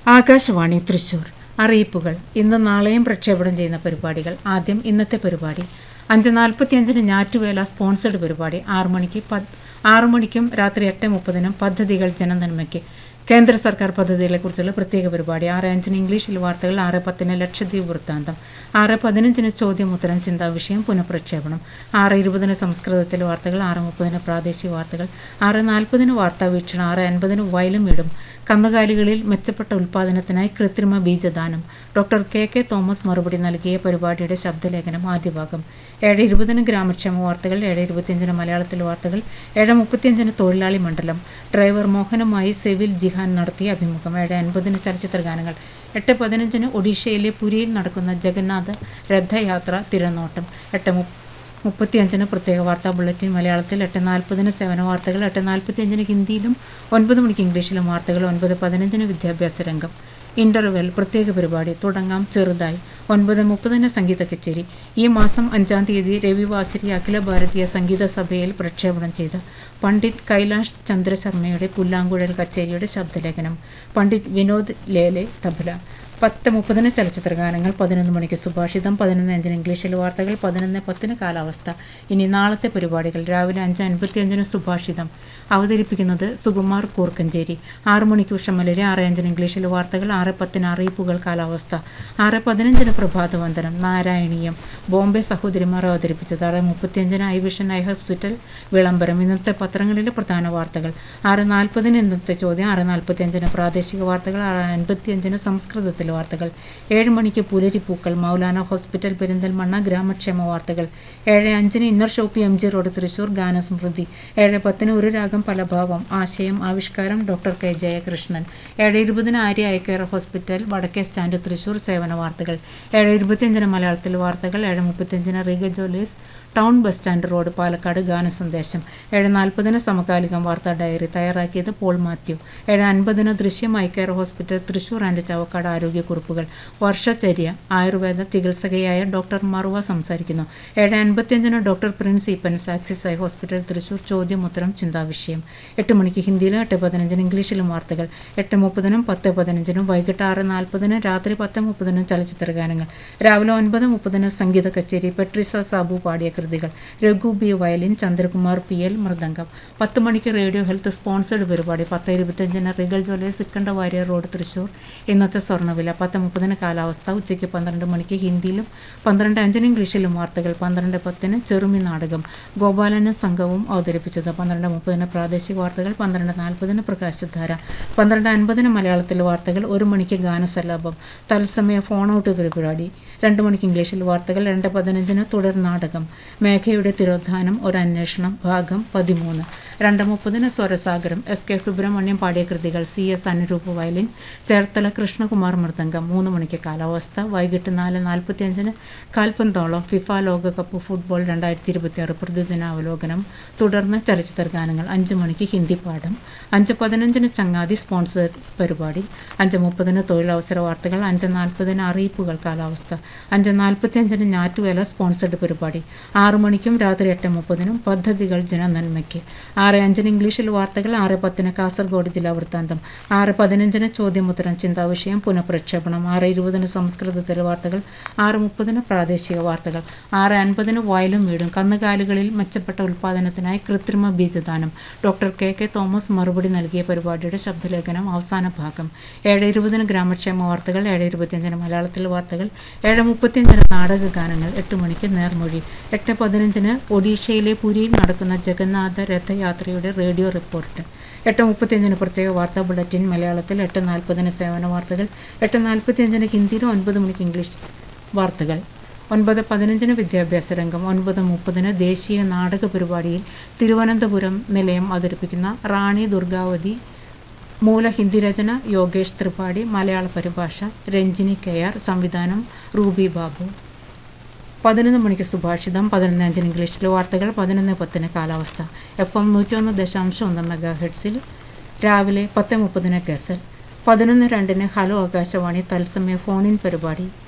ആകാശവാണി തൃശൂർ അറിയിപ്പുകൾ ഇന്ന് നാളെയും പ്രക്ഷേപണം ചെയ്യുന്ന പരിപാടികൾ ആദ്യം ഇന്നത്തെ പരിപാടി അഞ്ച് നാൽപ്പത്തിയഞ്ചിന് ഞാറ്റുവേല സ്പോൺസർഡ് പരിപാടി ആറു മണിക്ക് പത് ആറു മണിക്കും രാത്രി എട്ട് മുപ്പതിനും പദ്ധതികൾ ജനനന്മയ്ക്ക് കേന്ദ്ര സർക്കാർ പദ്ധതികളെക്കുറിച്ചുള്ള പ്രത്യേക പരിപാടി ആറ് അഞ്ചിന് ഇംഗ്ലീഷിൽ വാർത്തകൾ ആറ് പത്തിന് ലക്ഷദ്വീപ് വൃത്താന്തം ആറ് പതിനഞ്ചിന് ചോദ്യം ഉത്തരം ചിന്താ വിഷയം പുനഃപ്രക്ഷേപണം ആറ് ഇരുപതിന് സംസ്കൃതത്തിൽ വാർത്തകൾ ആറ് മുപ്പതിന് പ്രാദേശിക വാർത്തകൾ ആറ് നാൽപ്പതിന് വാർത്താ വീക്ഷണം ആറ് അൻപതിന് വയലും ഇടും കന്നുകാലികളിൽ മെച്ചപ്പെട്ട ഉൽപ്പാദനത്തിനായി കൃത്രിമ ബീജദാനം ഡോക്ടർ കെ കെ തോമസ് മറുപടി നൽകിയ പരിപാടിയുടെ ശബ്ദലേഖനം ആദ്യ ഭാഗം ഏഴ് ഇരുപതിന് ഗ്രാമക്ഷേമ വാർത്തകൾ ഏഴ് ഇരുപത്തിയഞ്ചിന് മലയാളത്തിൽ വാർത്തകൾ ഏഴ് മുപ്പത്തിയഞ്ചിന് തൊഴിലാളി മണ്ഡലം ഡ്രൈവർ മോഹനുമായി സെവിൽ ജിഹാൻ നടത്തിയ അഭിമുഖം ഏഴ് അൻപതിന് ചലച്ചിത്ര ഗാനങ്ങൾ എട്ട് പതിനഞ്ചിന് ഒഡീഷയിലെ പുരിയിൽ നടക്കുന്ന ജഗന്നാഥ രഥയാത്ര തിരനോട്ടം എട്ട് മു മുപ്പത്തിയഞ്ചിന് പ്രത്യേക വാർത്താ ബുള്ളറ്റിൻ മലയാളത്തിൽ എട്ട് നാൽപ്പതിന് സേവന വാർത്തകൾ എട്ട് നാൽപ്പത്തിയഞ്ചിന് ഹിന്ദിയിലും ഒൻപത് മണിക്ക് ഇംഗ്ലീഷിലും വാർത്തകൾ ഒൻപത് പതിനഞ്ചിന് വിദ്യാഭ്യാസ രംഗം ഇൻ്റർവെൽ പ്രത്യേക പരിപാടി തുടങ്ങാം ചെറുതായി ഒൻപത് മുപ്പതിന് സംഗീത കച്ചേരി ഈ മാസം അഞ്ചാം തീയതി രവിവാസരി അഖില ഭാരതീയ സംഗീത സഭയിൽ പ്രക്ഷേപണം ചെയ്ത പണ്ഡിറ്റ് കൈലാഷ് ചന്ദ്രശർമ്മയുടെ പുല്ലാങ്കുഴൽ കച്ചേരിയുടെ ശബ്ദലേഖനം പണ്ഡിറ്റ് വിനോദ് ലേലെ തബല പത്ത് മുപ്പതിന് ചലച്ചിത്ര ഗാനങ്ങൾ പതിനൊന്ന് മണിക്ക് സുഭാഷിതം പതിനൊന്ന് അഞ്ചിന് ഇംഗ്ലീഷിൽ വാർത്തകൾ പതിനൊന്ന് പത്തിന് കാലാവസ്ഥ ഇനി നാളത്തെ പരിപാടികൾ രാവിലെ അഞ്ച് അൻപത്തിയഞ്ചിന് സുഭാഷിതം അവതരിപ്പിക്കുന്നത് സുകുമാർ കൂർക്കഞ്ചേരി ആറ് മണിക്ക് ഉഷമലരി ആറ് അഞ്ചിന് ഇംഗ്ലീഷിൽ വാർത്തകൾ ആറ് പത്തിന് അറിയിപ്പുകൾ കാലാവസ്ഥ ആറ് പതിനഞ്ചിന് പ്രഭാതവന്ദനം നാരായണീയം ബോംബെ സഹോദരിമാർ അവതരിപ്പിച്ചത് ആറ് മുപ്പത്തിയഞ്ചിന് ഐ വിഷൻ ഐ ഹോസ്പിറ്റൽ വിളംബരം ഇന്നത്തെ പത്രങ്ങളിലെ പ്രധാന വാർത്തകൾ ആറ് നാൽപ്പതിന് ഇന്നത്തെ ചോദ്യം ആറ് നാൽപ്പത്തിയഞ്ചിന് പ്രാദേശിക വാർത്തകൾ ആറ് അൻപത്തിയഞ്ചിന് സംസ്കൃതത്തിലെ വാർത്തകൾ ഏഴ് മണിക്ക് പുലരിപ്പൂക്കൾ മൗലാന ഹോസ്പിറ്റൽ പെരിന്തൽമണ്ണ ഗ്രാമക്ഷേമ വാർത്തകൾ ഏഴ് അഞ്ചിന് inner shoppe M G road Thrissur ഗാനസമൃദ്ധി ഏഴ് പത്തിന് ഒരു രാഗം പലഭാവം ആശയം ആവിഷ്കാരം ഡോക്ടർ കെ ജയകൃഷ്ണൻ ഏഴ് ഇരുപതിന് ആര്യ ഐക്കയർ ഹോസ്പിറ്റൽ വടക്കേ സ്റ്റാൻഡ് തൃശൂർ സേവന വാർത്തകൾ ഏഴ് ഇരുപത്തിയഞ്ചിന് മലയാളത്തിൽ വാർത്തകൾ ഏഴ് മുപ്പത്തിയഞ്ചിന് റീഗൽ ജോലീസ് town bus stand road Palakkad ഗാനസന്ദേശം ഏഴ് നാൽപ്പതിന് സമകാലികം വാർത്താ ഡയറി തയ്യാറാക്കിയത് പോൾ മാത്യു ഏഴ് അൻപതിന് Drishyam eyecare hospital Thrissur and Chavakkad ആരോഗ്യക്കുറിപ്പുകൾ വർഷചര്യ ആയുർവേദ ചികിത്സകയായ ഡോക്ടർ മറുവ സംസാരിക്കുന്നു ഏഴ് അൻപത്തിയഞ്ചിന് doctor Prince Eeppans axis eye hospital Thrissur ചോദ്യം ഉത്തരം ചിന്താവിഷയം എട്ട് മണിക്ക് ഹിന്ദിയിലും എട്ട് പതിനഞ്ചിന് ഇംഗ്ലീഷിലും വാർത്തകൾ എട്ട് മുപ്പതിനും പത്ത് പതിനഞ്ചിനും വൈകിട്ട് ആറ് നാൽപ്പതിനും രാത്രി പത്ത് മുപ്പതിനും ചലച്ചിത്ര ഗാനങ്ങൾ രാവിലെ ഒൻപത് മുപ്പതിന് സംഗീത കച്ചേരി പെട്രിസ സാബു പാടിയ കൃതികൾ Raghu B violin Chandrakumar P L മൃദംഗം പത്ത് മണിക്ക് റേഡിയോ ഹെൽത്ത് സ്പോൺസേഡ് പരിപാടി പത്ത് ഇരുപത്തഞ്ചിന് റിഗൽ ജോലി സിക്കണ്ട വാര്യർ റോഡ് തൃശൂർ ഇന്നത്തെ സ്വർണ്ണവില പത്ത് മുപ്പതിന് കാലാവസ്ഥ ഉച്ചയ്ക്ക് പന്ത്രണ്ട് മണിക്ക് ഹിന്ദിയിലും പന്ത്രണ്ട് അഞ്ചിന് ഇംഗ്ലീഷിലും വാർത്തകൾ പന്ത്രണ്ട് പത്തിന് ചെറുമി നാടകം ഗോപാലനും സംഘവും അവതരിപ്പിച്ചത് പന്ത്രണ്ട് മുപ്പതിന് പ്രാദേശിക വാർത്തകൾ പന്ത്രണ്ട് നാൽപ്പതിന് പ്രകാശധാര പന്ത്രണ്ട് അൻപതിന് മലയാളത്തിൽ വാർത്തകൾ ഒരു മണിക്ക് ഗാനസല്ലാപം തത്സമയ ഫോൺ ഔട്ട് പരിപാടി രണ്ട് മണിക്ക് ഇംഗ്ലീഷിൽ വാർത്തകൾ രണ്ട് പതിനഞ്ചിന് തുടർ നാടകം മേഘയുടെ തിരോധാനം ഒരു അന്വേഷണം ഭാഗം പതിമൂന്ന് രണ്ട് മുപ്പതിന് സ്വരസാഗരം എസ് കെ സുബ്രഹ്മണ്യം പാടിയ കൃതികൾ C S Anuroop violin Cherthala Krishnakumar മൃദംഗം മൂന്ന് മണിക്ക് കാലാവസ്ഥ വൈകിട്ട് നാല് നാൽപ്പത്തിയഞ്ചിന് കാൽപന്തോളം ഫിഫ ലോകകപ്പ് ഫുട്ബോൾ രണ്ടായിരത്തി ഇരുപത്തിയാറ് പ്രതിദിനാവലോകനം തുടർന്ന് ചലച്ചിത്ര ഗാനങ്ങൾ അഞ്ച് മണിക്ക് ഹിന്ദി പാഠം അഞ്ച് പതിനഞ്ചിന് ചങ്ങാതി സ്പോൺസർ പരിപാടി അഞ്ച് മുപ്പതിന് തൊഴിലവസര വാർത്തകൾ അഞ്ച് നാൽപ്പതിന് അറിയിപ്പുകൾ കാലാവസ്ഥ അഞ്ച് നാൽപ്പത്തിയഞ്ചിന് ഞാറ്റുവേല സ്പോൺസർഡ് പരിപാടി ആറു മണിക്കും രാത്രി എട്ട് മുപ്പതിനും പദ്ധതികൾ ജനനന്മയ്ക്ക് ആറ് അഞ്ചിന് ഇംഗ്ലീഷിൽ വാർത്തകൾ ആറ് പത്തിന് കാസർഗോഡ് ജില്ലാ വൃത്താന്തം ആറ് പതിനഞ്ചിന് ചോദ്യമുത്തരം ചിന്താവിഷയം പുനഃപ്രക്ഷേപണം ആറ് ഇരുപതിന് സംസ്കൃതത്തിലെ വാർത്തകൾ ആറ് മുപ്പതിന് പ്രാദേശിക വാർത്തകൾ ആറ് അൻപതിന് വയലും വീടും കന്നുകാലികളിൽ മെച്ചപ്പെട്ട ഉൽപ്പാദനത്തിനായി കൃത്രിമ ബീജദാനം ഡോക്ടർ കെ കെ തോമസ് മറുപടി നൽകിയ പരിപാടിയുടെ ശബ്ദലേഖനം അവസാന ഭാഗം ഏഴ് ഇരുപതിന് ഗ്രാമക്ഷേമ വാർത്തകൾ ഏഴ് ഇരുപത്തിയഞ്ചിന് മലയാളത്തിൽ വാർത്തകൾ ഏഴ് മുപ്പത്തിയഞ്ചിന് നാടക ഗാനങ്ങൾ എട്ട് മണിക്ക് നേർമൊഴി എട്ട് പതിനഞ്ചിന് ഒഡീഷയിലെ പുരിയിൽ നടക്കുന്ന ജഗന്നാഥ രഥയാത്രയുടെ റേഡിയോ റിപ്പോർട്ട് എട്ട് മുപ്പത്തിയഞ്ചിന് പ്രത്യേക വാർത്താ ബുള്ളറ്റിൻ മലയാളത്തിൽ എട്ട് നാൽപ്പതിന് സേവന വാർത്തകൾ എട്ട് നാൽപ്പത്തിയഞ്ചിന് ഹിന്ദിയിലും ഒൻപത് മണിക്ക് ഇംഗ്ലീഷ് വാർത്തകൾ ഒൻപത് പതിനഞ്ചിന് വിദ്യാഭ്യാസ രംഗം ഒൻപത് മുപ്പതിന് ദേശീയ നാടക പരിപാടിയിൽ തിരുവനന്തപുരം നിലയം അവതരിപ്പിക്കുന്ന റാണി ദുർഗാവതി മൂല ഹിന്ദി രചന യോഗേഷ് ത്രിപാഠി മലയാള പരിഭാഷ രഞ്ജിനി കെ ആർ സംവിധാനം റൂബി ബാബു പതിനൊന്ന് മണിക്ക് സുഭാഷിതം പതിനൊന്ന് അഞ്ചിന് ഇംഗ്ലീഷിലെ വാർത്തകൾ പതിനൊന്ന് പത്തിന് കാലാവസ്ഥ എഫ് എം നൂറ്റൊന്ന് ദശാംശം ഒന്ന് മെഗാ ഹെഡ്സിൽ രാവിലെ പത്ത് മുപ്പതിന് ഗസൽ പതിനൊന്ന് രണ്ടിന് ഹലോ ആകാശവാണി തത്സമയ ഫോണിൻ പരിപാടി